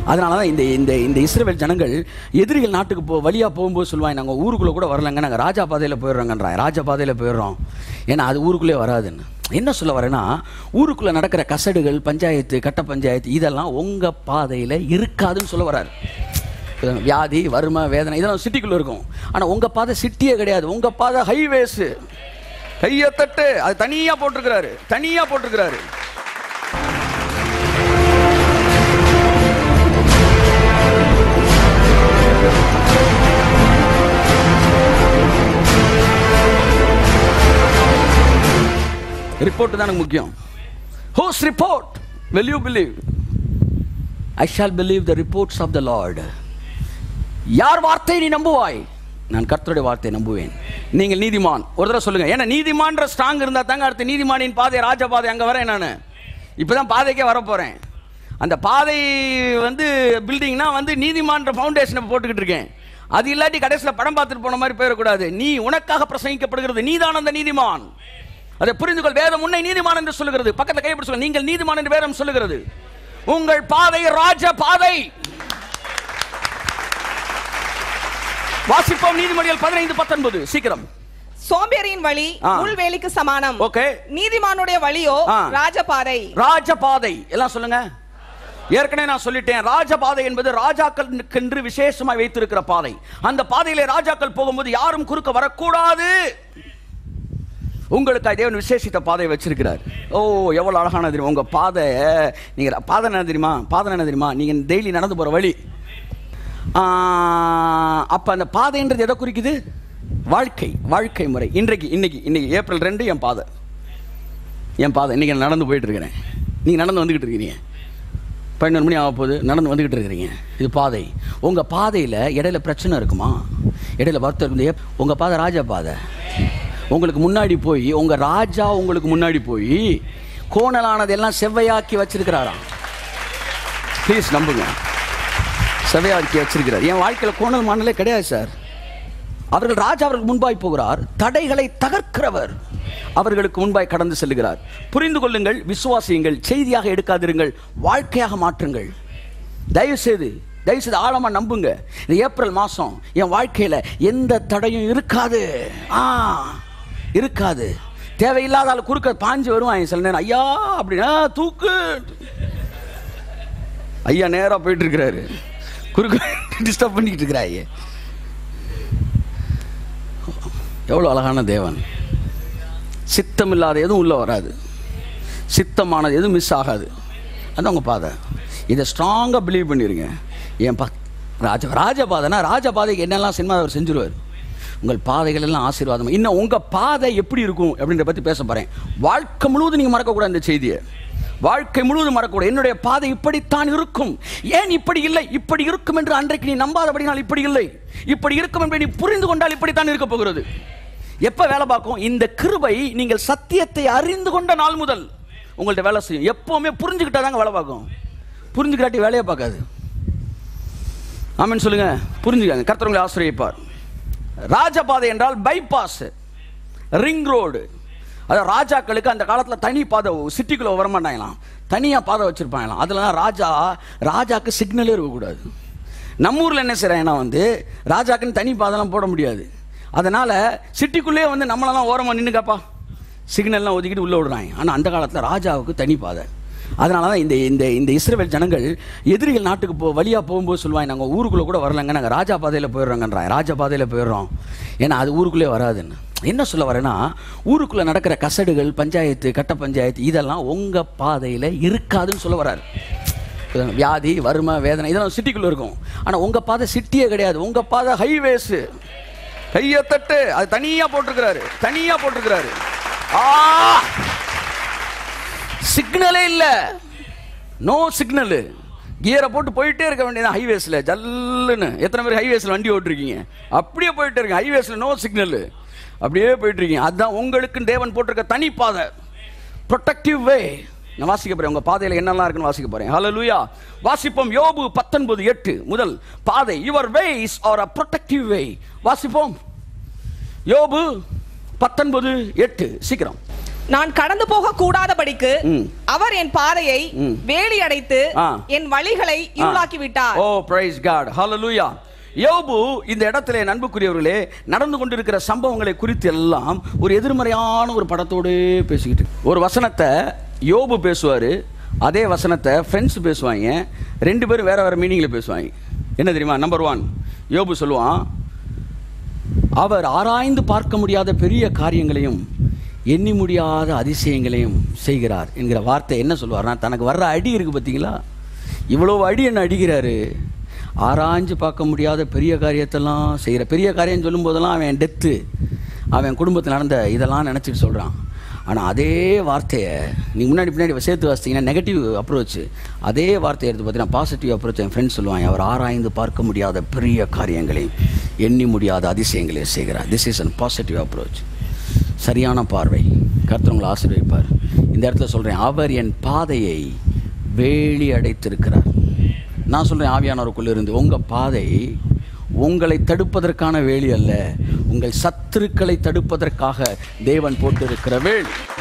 அதனால தான் இந்த இந்த இந்த இஸ்ரேல் ஜனங்கள் எதிரிகள் நாட்டுக்கு போ வழியாக போகும்போது சொல்லுவாங்க நாங்கள் ஊருக்குள்ளே கூட வரலங்க நாங்கள் ராஜா பாதையில் போயிடுறோங்கன்றாங்க ராஜா பாதையில் போயிடுறோம் ஏன்னா அது ஊருக்குள்ளே வராதுன்னு என்ன சொல்ல வரேன்னா ஊருக்குள்ளே நடக்கிற கசடுகள் பஞ்சாயத்து கட்ட பஞ்சாயத்து இதெல்லாம் உங்கள் பாதையில் இருக்காதுன்னு சொல்ல வராரு வியாதி வறுமை வேதனை இதெல்லாம் சிட்டிக்குள்ளே இருக்கும் ஆனால் உங்கள் பாதை சிட்டியே கிடையாது உங்கள் பாதை ஹைவேஸு கையை தட்டு அது தனியாக போட்டிருக்கிறாரு தனியாக போட்டிருக்கிறாரு ரிப்போர்ட் தான் எனக்கு முக்கியம் whose report will you believe I shall believe the reports of the lord யார் வார்த்தை நீ நம்புவாய் நான் கர்த்தருடைய வார்த்தையை நம்புவேன் நீங்கள் நீதிமான் ஒரு தடவை சொல்லுங்க ஏன்னா நீதிமான்ற ஸ்ட்ராங் இருந்தால் தாங்க அடுத்து நீதிமானின் பாதை ராஜபாதை அங்கே வரேன் நான் இப்போ தான் பாதைக்கே வர போகிறேன் அந்த பாதை வந்து பில்டிங்னா வந்து நீதிமான்ற ஃபவுண்டேஷனை போட்டுக்கிட்டு இருக்கேன் அது இல்லாட்டி கடைசியில் படம் பார்த்துட்டு போன மாதிரி போயிடக்கூடாது நீ உனக்காக பிரசங்கிக்கப்படுகிறது நீதான் அந்த நீதிமான் அதை புரிந்து கொள் வேதம் உன்னை நீதிமான் என்று சொல்லுகிறது பக்கத்தில் கைப்பிடி சொல்லுங்க நீங்கள் நீதிமான் என்று வேதம் சொல்லுகிறது உங்கள் பாதை ராஜ பாதை வாசிப்போம் நீதிமொழிகள் பதினைந்து பத்தொன்பது சீக்கிரம் சோம்பேறியின் வழி ஆ. முள்வேலிக்கு சமானம் Okay. நீதிமானுடைய வழியோ ஆ. ராஜபாதை ராஜபாதை எல்லாம் சொல்லுங்க ஏற்கனவே நான் சொல்லிட்டேன் ராஜபாதை என்பது ராஜாக்களுக்கென்று விசேஷமாய் வைத்திருக்கிற பாதை அந்த பாதையிலே ராஜாக்கள் போகும்போது யாரும் குறுக்க வரக்கூடாது உங்களுக்கு தேவன் விசேஷித்த பாதை வச்சிருக்கிறார் ஓ எவ்வளவு அழகான தெரியுமா உங்க பாதை நீங்க பாதை என்ன தெரியுமா பாதை என்ன தெரியுமா நீங்க டெய்லி நடந்து போற வழி ஆஹ், அப்ப அந்த பாதைன்றது எதை குறிக்குது வாழ்க்கை வாழ்க்கை முறை இன்றைக்கு இன்னைக்கு இன்னைக்கு ஏப்ரல் ரெண்டு என் பாதை என் பாதை இன்னைக்கு நான் நடந்து போயிட்டு இருக்கிறேன் நீங்க நடந்து வந்துகிட்டு இருக்கிறீங்க பதினொரு மணி ஆக போகுது நடந்து வந்துகிட்டு இருக்கிறீங்க இது பாதை உங்க பாதையில இடையில பிரச்சனை இருக்குமா இடையில வருத்தம் இருக்குது ஏப்- உங்க பாதை ராஜா பாதை உங்களுக்கு முன்னாடி போய் உங்க ராஜா உங்களுக்கு முன்னாடி போய் கோணலானதெல்லாம் செவ்வையாக்கி வச்சிருக்கிறாராம் ப்ளீஸ் நம்புங்க செவ்வையாக்கி வச்சிருக்கிறார் என் வாழ்க்கையில் கோணல் மானலே கிடையாது சார் அவர்கள் ராஜா அவர்களுக்கு முன்பாய் போகிறார் தடைகளை தகர்க்கிறவர் அவர்களுக்கு முன்பாய் கடந்து செல்லுகிறார் புரிந்து கொள்ளுங்கள் விசுவாசியுங்கள் செய்தியாக எடுக்காதிருங்கள் வாழ்க்கையாக மாற்றுங்கள் தயவு செய்து தயவு செய்து ஆழமா நம்புங்க இந்த ஏப்ரல் மாசம் என் வாழ்க்கையில எந்த தடையும் இருக்காது ஆ இருக்காது தேவையில்லாத ஆள் குறுக்க பாஞ்சு வருவான் சில நேரம் ஐயா அப்படின்னா தூக்கு ஐயா நேரா போயிட்டு இருக்கிறாரு குறுக்க டிஸ்டர்ப் பண்ணிக்கிட்டு இருக்கிறாங்க எவ்வளோ அழகான தேவன் சித்தம் இல்லாத எதுவும் உள்ளே வராது சித்தமானது எதுவும் மிஸ் ஆகாது அது உங்கள் பாதை இதை ஸ்ட்ராங்காக பிலீவ் பண்ணிடுங்க என் பா ராஜ ராஜபாதைனா ராஜபாதைக்கு என்னெல்லாம் சினிமா அவர் செஞ்சுருவார் உங்கள் பாதைகள் எல்லாம் ஆசீர்வாதம் இன்னும் உங்கள் பாதை எப்படி இருக்கும் அப்படின்றத பற்றி பேச போகிறேன் வாழ்க்கை முழுவதும் நீங்கள் மறக்கக்கூடாது இந்த செய்தியை வாழ்க்கை முழுவதும் மறக்கக்கூடாது என்னுடைய பாதை இப்படித்தான் இருக்கும் ஏன் இப்படி இல்லை இப்படி இருக்கும் என்று அன்றைக்கு நீ நம்பாதபடினால் இப்படி இல்லை இப்படி இருக்கும் என்று நீ புரிந்து கொண்டால் இப்படித்தான் இருக்க போகிறது எப்ப வேலை பார்க்கும் இந்த கிருபை நீங்கள் சத்தியத்தை அறிந்து கொண்ட நாள் முதல் உங்கள்ட்ட வேலை செய்யும் எப்பவுமே புரிஞ்சுக்கிட்டா தாங்க வேலை பார்க்கும் புரிஞ்சுக்கிட்டாட்டி வேலையை பார்க்காது ஆமென்னு சொல்லுங்க புரிஞ்சுக்கங்க கர்த்தர் உங்களை ஆசிரியப்பார் ராஜபாதை என்றால் பைபாஸ் ரிங் ரோடு அதாவது ராஜாக்களுக்கு அந்த காலத்தில் தனி பாதை சிட்டிக்குள்ளே வரமாட்டாங்களாம் தனியாக பாதை வச்சுருப்பாங்களாம் அதெல்லாம் ராஜா ராஜாக்கு சிக்னலே இருக்கக்கூடாது நம்ம ஊரில் என்ன செய்கிறாங்கன்னா வந்து ராஜாக்குன்னு தனி பாதைலாம் போட முடியாது அதனால் சிட்டிக்குள்ளேயே வந்து நம்மளெல்லாம் ஓரமாக நின்றுக்கப்பா சிக்னல்லாம் ஒதுக்கிட்டு உள்ளே விடுறாங்க ஆனால் அந்த காலத்தில் ராஜாவுக்கு தனி பாதை அதனால தான் இந்த இந்த இந்த இஸ்ரேல் ஜனங்கள் எதிரிகள் நாட்டுக்கு போ வழியாக போகும்போது சொல்லுவாங்க நாங்கள் ஊருக்குள்ளே கூட வரலங்க நாங்கள் ராஜா பாதையில் போயிடுறோங்கன்றாங்க ராஜா பாதையில் போயிடுறோம் ஏன்னா அது ஊருக்குள்ளே வராதுன்னு என்ன சொல்ல வரேன்னா ஊருக்குள்ளே நடக்கிற கசடுகள் பஞ்சாயத்து கட்ட பஞ்சாயத்து இதெல்லாம் உங்கள் பாதையில் இருக்காதுன்னு சொல்ல வராரு வியாதி வறுமை வேதனை இதெல்லாம் சிட்டிக்குள்ளே இருக்கும் ஆனால் உங்கள் பாதை சிட்டியே கிடையாது உங்கள் பாதை ஹைவேஸு கையை தட்டு அது தனியாக போட்டிருக்கிறாரு தனியாக போட்டிருக்கிறாரு ஆ சிக்னலே இல்லை நோ சிக்னலு கியரை போட்டு போயிட்டே இருக்க வேண்டியது ஹைவேஸில் ஜல்லுன்னு எத்தனை பேர் ஹைவேஸில் வண்டி ஓட்டிருக்கீங்க அப்படியே போயிட்டே இருக்கு ஹைவேஸில் நோ சிக்னலு அப்படியே போயிட்டு இருக்கீங்க அதுதான் உங்களுக்கு தேவன் போட்டிருக்க தனி பாதை ப்ரொடக்டிவ் வே நான் வாசிக்க போறேன் உங்க பாதையில் என்னெல்லாம் இருக்குன்னு வாசிக்க போறேன் ஹalleluya வாசிப்போம் யோபு பத்தொன்பது எட்டு முதல் பாதை your ways are a productive way வாசிப்போம் யோபு பத்தொன்பது எட்டு சீக்கிரம் நான் கடந்து போக கூடாதபடிக்கு ம். அவர் என் பாதையை ம். வேலி அடைத்து ஆ. என் வழிகளை இருளாக்கி விட்டார் ஓ பிரைஸ் காட் ஹalleluya யோபு இந்த இடத்துல என் அன்புக்குரியவர்களே நடந்து கொண்டிருக்கிற சம்பவங்களை குறித்து எல்லாம் ஒரு எதிர்மறையான ஒரு படத்தோடு பேசிக்கிட்டு ஒரு வசனத்தை யோபு பேசுவார் அதே வசனத்தை ஃப்ரெண்ட்ஸ் பேசுவாங்க ரெண்டு பேரும் வேற வேற மீனிங்கில் பேசுவாங்க என்ன தெரியுமா நம்பர் ஒன் யோபு சொல்லுவான் அவர் ஆராய்ந்து பார்க்க முடியாத பெரிய காரியங்களையும் எண்ணி முடியாத அதிசயங்களையும் செய்கிறார் என்கிற வார்த்தை என்ன சொல்லுவார்னா தனக்கு வர்ற அடி இருக்கு பார்த்தீங்களா இவ்வளோ அடி என்ன அடிக்கிறாரு ஆராய்ஞ்சு பார்க்க முடியாத பெரிய காரியத்தெல்லாம் செய்கிற பெரிய காரியம் சொல்லும் போதெல்லாம் அவன் டெத்து அவன் குடும்பத்தில் நடந்த இதெல்லாம் நினச்சிட்டு சொல்கிறான் ஆனால் அதே வார்த்தையை நீ முன்னாடி பின்னாடி சேர்த்து வாசித்தீங்கன்னா நெகட்டிவ் அப்ரோச் அதே வார்த்தையை எடுத்து பார்த்தீங்கன்னா பாசிட்டிவ் அப்ரோச் என் ஃப்ரெண்ட்ஸ் சொல்லுவாங்க அவர் ஆராய்ந்து பார்க்க முடியாத பெரிய காரியங்களை எண்ணி முடியாத அதிசயங்களை செய்கிறார் this is an positive approach சரியான பார்வை கர்த்தர் உங்களை ஆசீர்வதிப்பார் இந்த இடத்துல சொல்கிறேன் அவர் என் பாதையை வேலி அடைத்திருக்கிறார் நான் சொல்கிறேன் ஆவியானவருக்குள்ள இருந்து உங்கள் பாதை உங்களை தடுப்பதற்கான வேலி அல்ல உங்கள் சத்துருக்களை தடுப்பதற்காக தேவன் போட்டிருக்கிற வேலி